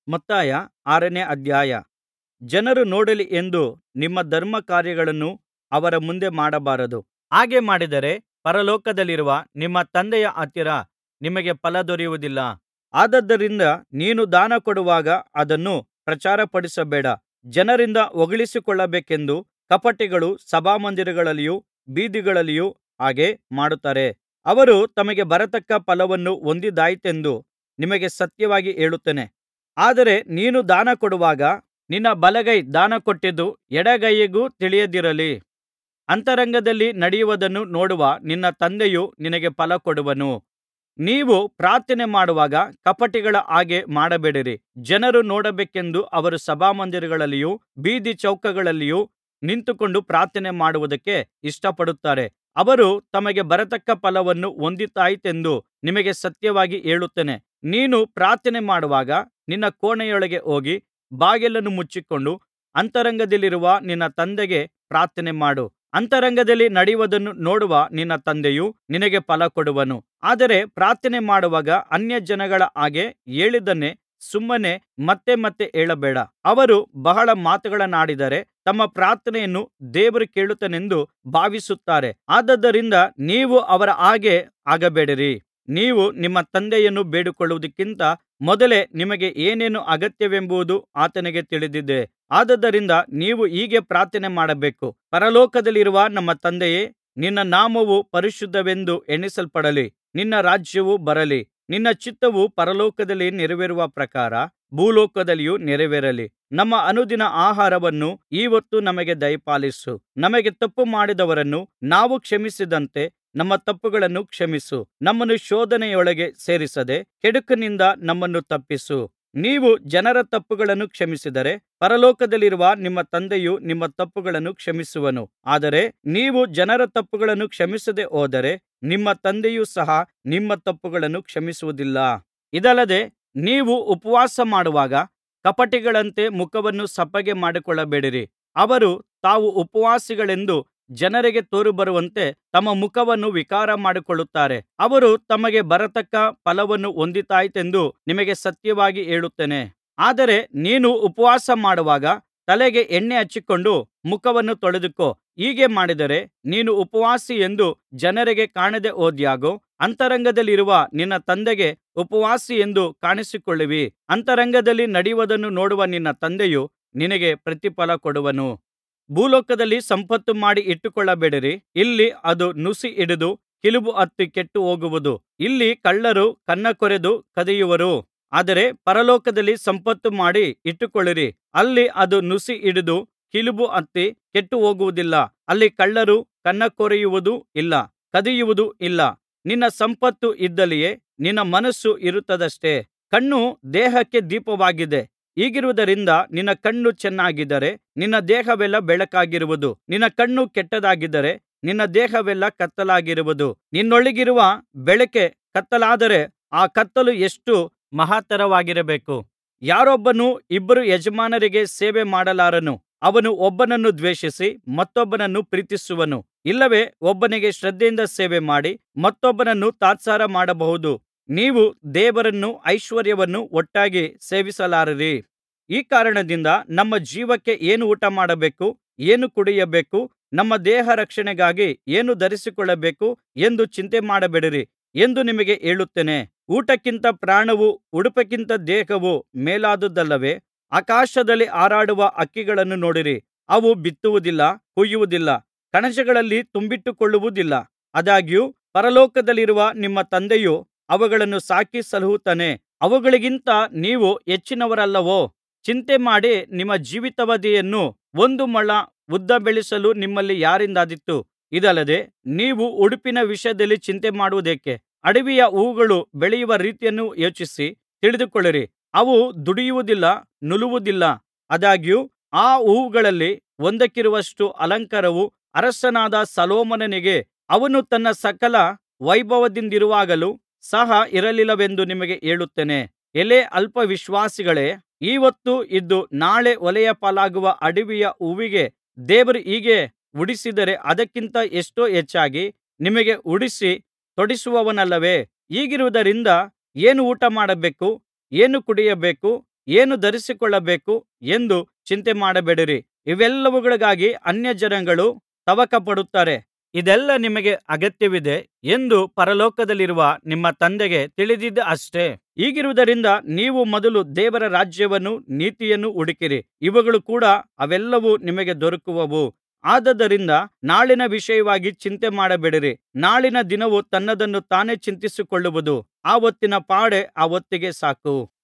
ಮತ್ತಾಯ ಆರನೇ ಅಧ್ಯಾಯ ಜನರು ನೋಡಲಿ ಎಂದು ನಿಮ್ಮ ಧರ್ಮಕಾರ್ಯಗಳನ್ನು ಅವರ ಮುಂದೆ ಮಾಡಬಾರದು ಹಾಗೆ ಮಾಡಿದರೆ ಪರಲೋಕದಲ್ಲಿರುವ ನಿಮ್ಮ ತಂದೆಯ ಹತ್ತಿರ ನಿಮಗೆ ಫಲ ದೊರೆಯುವುದಿಲ್ಲ ಆದುದರಿಂದ ನೀನು ದಾನಕೊಡುವಾಗ ಅದನ್ನು ಪ್ರಚಾರಪಡಿಸಬೇಡ ಜನರಿಂದ ಹೊಗಳಿಸಿಕೊಳ್ಳಬೇಕೆಂದು ಕಪಟಿಗಳು ಸಭಾಮಂದಿರಗಳಲ್ಲಿಯೂ ಬೀದಿಗಳಲ್ಲಿಯೂ ಹಾಗೆ ಮಾಡುತ್ತಾರೆ ಅವರು ತಮಗೆ ಬರತಕ್ಕ ಫಲವನ್ನು ಹೊಂದಿದ್ದಾಯಿತೆಂದು ನಿಮಗೆ ಸತ್ಯವಾಗಿ ಹೇಳುತ್ತೇನೆ ಆದರೆ ನೀನು ದಾನಕೊಡುವಾಗ ನಿನ್ನ ಬಲಗೈ ದಾನಕೊಟ್ಟಿದ್ದು ಎಡಗೈಯಿಗೂ ತಿಳಿಯದಿರಲಿ ಅಂತರಂಗದಲ್ಲಿ ನಡೆಯುವುದನ್ನು ನೋಡುವ ನಿನ್ನ ತಂದೆಯು ನಿನಗೆ ಫಲಕೊಡುವನು ನೀವು ಪ್ರಾರ್ಥನೆ ಮಾಡುವಾಗ ಕಪಟಿಗಳ ಹಾಗೆ ಮಾಡಬೇಡಿರಿ ಜನರು ನೋಡಬೇಕೆಂದು ಅವರು ಸಭಾಮಂದಿರಗಳಲ್ಲಿಯೂ ಬೀದಿ ಚೌಕಗಳಲ್ಲಿಯೂ ನಿಂತುಕೊಂಡು ಪ್ರಾರ್ಥನೆ ಮಾಡುವುದಕ್ಕೆ ಇಷ್ಟಪಡುತ್ತಾರೆ ಅವರು ತಮಗೆ ಬರತಕ್ಕ ಫಲವನ್ನು ಹೊಂದಿದ್ದಾಯಿತೆಂದು ನಿಮಗೆ ಸತ್ಯವಾಗಿ ಹೇಳುತ್ತೇನೆ ನೀನು ಪ್ರಾರ್ಥನೆ ಮಾಡುವಾಗ ನಿನ್ನ ಕೋಣೆಯೊಳಗೆ ಹೋಗಿ ಬಾಗಿಲನ್ನು ಮುಚ್ಚಿಕೊಂಡು ಅಂತರಂಗದಲ್ಲಿರುವ ನಿನ್ನ ತಂದೆಗೆ ಪ್ರಾರ್ಥನೆ ಮಾಡು ಅಂತರಂಗದಲ್ಲಿ ನಡೆಯುವುದನ್ನು ನೋಡುವ ನಿನ್ನ ತಂದೆಯು ನಿನಗೆ ಫಲಕೊಡುವನು ಆದರೆ ಪ್ರಾರ್ಥನೆ ಮಾಡುವಾಗ ಅನ್ಯಜನಗಳ ಹಾಗೆ ಹೇಳಿದ್ದನ್ನೇ ಸುಮ್ಮನೆ ಮತ್ತೆ ಮತ್ತೆ ಹೇಳಬೇಡ ಅವರು ಬಹಳ ಮಾತುಗಳನ್ನಾಡಿದರೆ ತಮ್ಮ ಪ್ರಾರ್ಥನೆಯನ್ನು ದೇವರು ಕೇಳುತ್ತಾನೆಂದು ಭಾವಿಸುತ್ತಾರೆ ಆದುದರಿಂದ ನೀವು ಅವರ ಹಾಗೆ ಆಗಬೇಡಿರಿ ನೀವು ನಿಮ್ಮ ತಂದೆಯನ್ನು ಬೇಡಿಕೊಳ್ಳುವುದಕ್ಕಿಂತ ಮೊದಲೇ ನಿಮಗೆ ಏನೇನು ಅಗತ್ಯವೆಂಬುದು ಆತನಿಗೆ ತಿಳಿದಿದೆ ಆದುದರಿಂದ ನೀವು ಹೀಗೆ ಪ್ರಾರ್ಥನೆ ಮಾಡಬೇಕು ಪರಲೋಕದಲ್ಲಿರುವ ನಮ್ಮ ತಂದೆಯೇ ನಿನ್ನ ನಾಮವು ಪರಿಶುದ್ಧವೆಂದು ಎಣಿಸಲ್ಪಡಲಿ ನಿನ್ನ ರಾಜ್ಯವು ಬರಲಿ ನಿನ್ನ ಚಿತ್ತವು ಪರಲೋಕದಲ್ಲಿ ನೆರವೇರುವ ಪ್ರಕಾರ ಭೂಲೋಕದಲ್ಲಿಯೂ ನೆರವೇರಲಿ ನಮ್ಮ ಅನುದಿನ ಆಹಾರವನ್ನು ಈ ಹೊತ್ತು ನಮಗೆ ದಯಪಾಲಿಸು ನಮಗೆ ತಪ್ಪು ಮಾಡಿದವರನ್ನು ನಾವು ಕ್ಷಮಿಸಿದಂತೆ ನಮ್ಮ ತಪ್ಪುಗಳನ್ನು ಕ್ಷಮಿಸು ನಮ್ಮನ್ನು ಶೋಧನೆಯೊಳಗೆ ಸೇರಿಸದೆ ಕೆಡುಕನಿಂದ ನಮ್ಮನ್ನು ತಪ್ಪಿಸು ನೀವು ಜನರ ತಪ್ಪುಗಳನ್ನು ಕ್ಷಮಿಸಿದರೆ ಪರಲೋಕದಲ್ಲಿರುವ ನಿಮ್ಮ ತಂದೆಯು ನಿಮ್ಮ ತಪ್ಪುಗಳನ್ನು ಕ್ಷಮಿಸುವನು ಆದರೆ ನೀವು ಜನರ ತಪ್ಪುಗಳನ್ನು ಕ್ಷಮಿಸದೆ ಹೋದರೆ ನಿಮ್ಮ ತಂದೆಯು ಸಹ ನಿಮ್ಮ ತಪ್ಪುಗಳನ್ನು ಕ್ಷಮಿಸುವುದಿಲ್ಲ ಇದಲ್ಲದೆ ನೀವು ಉಪವಾಸ ಮಾಡುವಾಗ ಕಪಟಿಗಳಂತೆ ಮುಖವನ್ನು ಸಪ್ಪಗೆ ಮಾಡಿಕೊಳ್ಳಬೇಡಿರಿ ಅವರು ತಾವು ಉಪವಾಸಿಗಳೆಂದು ಜನರಿಗೆ ತೋರಿಬರುವಂತೆ ತಮ್ಮ ಮುಖವನ್ನು ವಿಕಾರ ಮಾಡಿಕೊಳ್ಳುತ್ತಾರೆ ಅವರು ತಮಗೆ ಬರತಕ್ಕ ಫಲವನ್ನು ಹೊಂದಿದ್ದಾಯಿತೆಂದು ನಿಮಗೆ ಸತ್ಯವಾಗಿ ಹೇಳುತ್ತೇನೆ ಆದರೆ ನೀನು ಉಪವಾಸ ಮಾಡುವಾಗ ತಲೆಗೆ ಎಣ್ಣೆ ಹಚ್ಚಿಕೊಂಡು ಮುಖವನ್ನು ತೊಳೆದುಕೋ ಹೀಗೆ ಮಾಡಿದರೆ ನೀನು ಉಪವಾಸಿ ಎಂದು ಜನರಿಗೆ ಕಾಣದೆ ಹೋದಾಗ್ಯೂ ಅಂತರಂಗದಲ್ಲಿರುವ ನಿನ್ನ ತಂದೆಗೆ ಉಪವಾಸಿ ಎಂದು ಕಾಣಿಸಿಕೊಳ್ಳುವಿ ಅಂತರಂಗದಲ್ಲಿ ನಡೆಯುವುದನ್ನು ನೋಡುವ ನಿನ್ನ ತಂದೆಯು ನಿನಗೆ ಪ್ರತಿಫಲ ಕೊಡುವನು ಭೂಲೋಕದಲ್ಲಿ ಸಂಪತ್ತು ಮಾಡಿ ಇಟ್ಟುಕೊಳ್ಳಬೇಡಿರಿ ಇಲ್ಲಿ ಅದು ನುಸಿ ಹಿಡಿದು ಕಿಲುಬು ಹತ್ತಿ ಕೆಟ್ಟು ಹೋಗುವುದು ಇಲ್ಲಿ ಕಳ್ಳರು ಕನ್ನಕೊರೆದು ಕದಿಯುವರು ಆದರೆ ಪರಲೋಕದಲ್ಲಿ ಸಂಪತ್ತು ಮಾಡಿ ಇಟ್ಟುಕೊಳ್ಳಿರಿ ಅಲ್ಲಿ ಅದು ನುಸಿ ಹಿಡಿದು ಕಿಲುಬು ಹತ್ತಿ ಕೆಟ್ಟು ಹೋಗುವುದಿಲ್ಲ ಅಲ್ಲಿ ಕಳ್ಳರು ಕನ್ನಕೊರೆಯುವುದೂ ಇಲ್ಲ ಕದಿಯುವುದೂ ಇಲ್ಲ ನಿನ್ನ ಸಂಪತ್ತು ಇದ್ದಲ್ಲಿಯೇ ನಿನ್ನ ಮನಸ್ಸು ಇರುತ್ತದಷ್ಟೆ ಕಣ್ಣು ದೇಹಕ್ಕೆ ದೀಪವಾಗಿದೆ ಹೀಗಿರುವುದರಿಂದ ನಿನ್ನ ಕಣ್ಣು ಚೆನ್ನಾಗಿದ್ದರೆ ನಿನ್ನ ದೇಹವೆಲ್ಲಾ ಬೆಳಕಾಗಿರುವುದು ನಿನ್ನ ಕಣ್ಣು ಕೆಟ್ಟದ್ದಾಗಿದ್ದರೆ ನಿನ್ನ ದೇಹವೆಲ್ಲಾ ಕತ್ತಲಾಗಿರುವುದು ನಿನ್ನೊಳಗಿರುವ ಬೆಳಕೆ ಕತ್ತಲಾದರೆ ಆ ಕತ್ತಲು ಎಷ್ಟು ಮಹತ್ತರವಾಗಿರಬೇಕು ಯಾರೊಬ್ಬನು ಇಬ್ಬರು ಯಜಮಾನರಿಗೆ ಸೇವೆ ಮಾಡಲಾರನು ಅವನು ಒಬ್ಬನನ್ನು ದ್ವೇಷಿಸಿ ಮತ್ತೊಬ್ಬನನ್ನು ಪ್ರೀತಿಸುವನು ಇಲ್ಲವೇ ಒಬ್ಬನಿಗೆ ಶ್ರದ್ಧೆಯಿಂದ ಸೇವೆ ಮಾಡಿ ಮತ್ತೊಬ್ಬನನ್ನು ತಾತ್ಸಾರ ಮಾಡಬಹುದು ನೀವು ದೇವರನ್ನೂ ಐಶ್ವರ್ಯವನ್ನೂ ಒಟ್ಟಾಗಿ ಸೇವಿಸಲಾರಿರಿ ಈ ಕಾರಣದಿಂದ ನಮ್ಮ ಜೀವಕ್ಕೆ ಏನು ಊಟಮಾಡಬೇಕು ಏನು ಕುಡಿಯಬೇಕು ನಮ್ಮ ದೇಹ ರಕ್ಷಣೆಗಾಗಿ ಏನು ಧರಿಸಿಕೊಳ್ಳಬೇಕು ಎಂದು ಚಿಂತೆಮಾಡಬೇಡಿರಿ ಎಂದು ನಿಮಗೆ ಹೇಳುತ್ತೇನೆ ಊಟಕ್ಕಿಂತ ಪ್ರಾಣವೂ ಉಡುಪಕ್ಕಿಂತ ದೇಹವು ಮೇಲಾದುದಲ್ಲವೇ ಆಕಾಶದಲ್ಲಿ ಹಾರಾಡುವ ಹಕ್ಕಿಗಳನ್ನು ನೋಡಿರಿ ಅವು ಬಿತ್ತುವುದಿಲ್ಲ ಕೊಯ್ಯುವುದಿಲ್ಲ ಕಣಜಗಳಲ್ಲಿ ತುಂಬಿಟ್ಟುಕೊಳ್ಳುವುದಿಲ್ಲ ಆದಾಗ್ಯೂ ಪರಲೋಕದಲ್ಲಿರುವ ನಿಮ್ಮ ತಂದೆಯು ಅವುಗಳನ್ನು ಸಾಕಿ ಸಲಹುತ್ತಾನೆ ಅವುಗಳಿಗಿಂತ ನೀವು ಹೆಚ್ಚಿನವರಲ್ಲವೋ ಚಿಂತೆಮಾಡಿ ನಿಮ್ಮ ಜೀವಿತಾವಧಿಯನ್ನು ಒಂದು ಮೊಳ ಉದ್ದ ಬೆಳೆಸಲು ನಿಮ್ಮಲ್ಲಿ ಯಾರಿಂದಾದೀತು ಇದಲ್ಲದೆ ನೀವು ಉಡುಪಿನ ವಿಷಯದಲ್ಲಿ ಚಿಂತೆಮಾಡುವುದೇಕೆ ಅಡವಿಯ ಹೂವುಗಳು ಬೆಳೆಯುವ ರೀತಿಯನ್ನು ಯೋಚಿಸಿ ತಿಳಿದುಕೊಳ್ಳಿರಿ ಅವು ದುಡಿಯುವುದಿಲ್ಲ ನೂಲುವುದಿಲ್ಲ ಆದಾಗ್ಯೂ ಆ ಹೂವುಗಳಲ್ಲಿ ಒಂದಕ್ಕಿರುವಷ್ಟು ಅಲಂಕಾರವು ಅರಸನಾದ ಸೊಲೊಮೋನನಿಗೆ ಅವನು ತನ್ನ ಸಕಲ ವೈಭವದಿಂದಿರುವಾಗಲೂ ಸಹ ಇರಲಿಲ್ಲವೆಂದು ನಿಮಗೆ ಹೇಳುತ್ತೇನೆ ಎಲೈ ಅಲ್ಪ ವಿಶ್ವಾಸಿಗಳೇ ಈ ಹೊತ್ತು ಇದ್ದು ನಾಳೆ ಒಲೆಯ ಪಾಲಾಗುವ ಅಡವಿಯ ಹೂವಿಗೆ ದೇವರು ಹೀಗೆ ಉಡಿಸಿದರೆ ಅದಕ್ಕಿಂತ ಎಷ್ಟೋ ಹೆಚ್ಚಾಗಿ ನಿಮಗೆ ಉಡಿಸಿ ತೊಡಿಸುವನಲ್ಲವೇ ಹೀಗಿರುವುದರಿಂದ ಏನು ಊಟಮಾಡಬೇಕು ಏನು ಕುಡಿಯಬೇಕು ಏನು ಧರಿಸಿಕೊಳ್ಳಬೇಕು ಎಂದು ಚಿಂತೆಮಾಡಬೇಡಿರಿ ಇವೆಲ್ಲವುಗಳಿಗಾಗಿ ಅನ್ಯಜನಗಳು ತವಕಪಡುತ್ತಾರೆ ಇದೆಲ್ಲಾ ನಿಮಗೆ ಅಗತ್ಯವಿದೆ ಎಂದು ಪರಲೋಕದಲ್ಲಿರುವ ನಿಮ್ಮ ತಂದೆಗೆ ತಿಳಿದಿದೆಯಷ್ಟೆ ಹೀಗಿರುವುದರಿಂದ ನೀವು ಮೊದಲು ದೇವರ ರಾಜ್ಯವನ್ನೂ ನೀತಿಯನ್ನೂ ಹುಡುಕಿರಿ ಇವುಗಳು ಕೂಡ ಅವೆಲ್ಲವೂ ನಿಮಗೆ ದೊರಕುವವು ಆದುದರಿಂದ ನಾಳಿನ ವಿಷಯವಾಗಿ ಚಿಂತೆಮಾಡಬೇಡಿರಿ ನಾಳಿನ ದಿನವು ತನ್ನದನ್ನು ತಾನೇ ಚಿಂತಿಸಿಕೊಳ್ಳುವುದು ಆ ಹೊತ್ತಿನ ಪಾಡೇ ಆ ಹೊತ್ತಿಗೆ ಸಾಕು